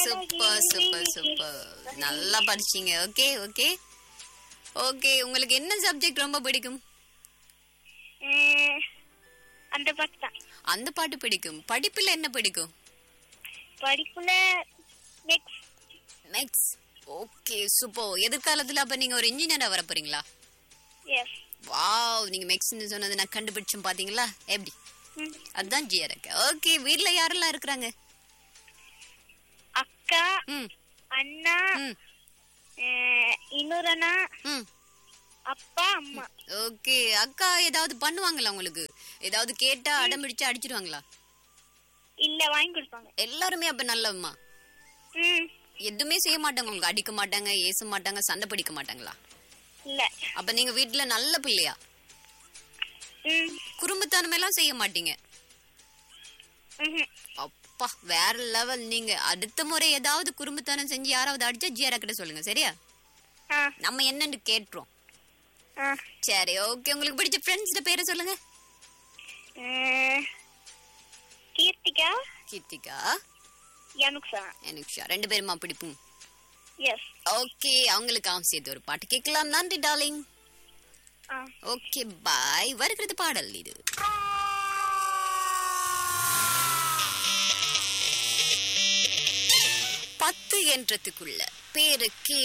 Super super super நல்லா படிச்சீங்க okay okay okay உங்களுக்கு என்ன சப்ஜெக்ட் ரொம்ப பிடிக்கும் அஹ், அந்த பாட்டு தான் அந்த பாட்டு பிடிக்கும் படிப்புல என்ன பிடிக்கும் படிப்புல நெக்ஸ்ட் மேக்ஸ் ஓகே சூப்பர் எதிர்காலத்துல அப்ப நீங்க ஒரு இன்ஜினியரா வர போறீங்களா எஸ் வாவ் நீங்க மேக்ஸ்னு சொன்னது நான் கண்டுபிடிச்சேன் பாத்தீங்களா எப்படி அதான் ஜியா இருக்கு ஓகே வீட்ல யாரெல்லாம் இருக்கிறாங்க அக்கா ம் அண்ணா ம் அஹ், இன்னொரு அண்ணா ம் அப்பா அம்மா ஓகே அக்கா ஏதாவது பண்ணுவாங்களா உங்களுக்கு ஏதாவது கேட்டா அடம் பிடிச்சு அடிச்சிடுவாங்களா இல்ல வாங்கி கொடுப்பாங்க எல்லாருமே அப்ப நல்லவம்மா ம் எதுவுமே செய்ய மாட்டாங்க உங்களுக்கு அடிக்க மாட்டாங்க ஏச மாட்டாங்க சண்டை பிடிக்க மாட்டாங்களா இல்ல அப்ப நீங்க வீட்ல நல்ல பிள்ளையா ம் குறும்புத்தனம் எல்லாம் செய்ய மாட்டீங்க ம்ஹும். அப்பா வேற லெவல் நீங்க அடுத்த முறை ஏதாவது குறும்புத்தனம் செஞ்சு யாராவது அடிச்சா ஜிஆரா கிட்ட சொல்லுங்க சரியா ஆ நம்ம என்னன்னு கேட்டுறோம் ஆ சரி ஓகே உங்களுக்கு பிடிச்ச ஃப்ரெண்ட்ஸ்ட பேரை சொல்லுங்க அஹ், கீர்த்திகா கீர்த்திகா யனுக்ஷா எனக்கு ரெண்டு பேருமா பிடிப்பும் எஸ் ஓகே அவங்களுக்கு சேர்த்து ஒரு பாட்டு கேட்கலாம் நன்றி டார்லிங் ஆ ஓகே பாய் வருகிறது பாடல் இது பத்து என்றதுக்குள்ள பேரு கே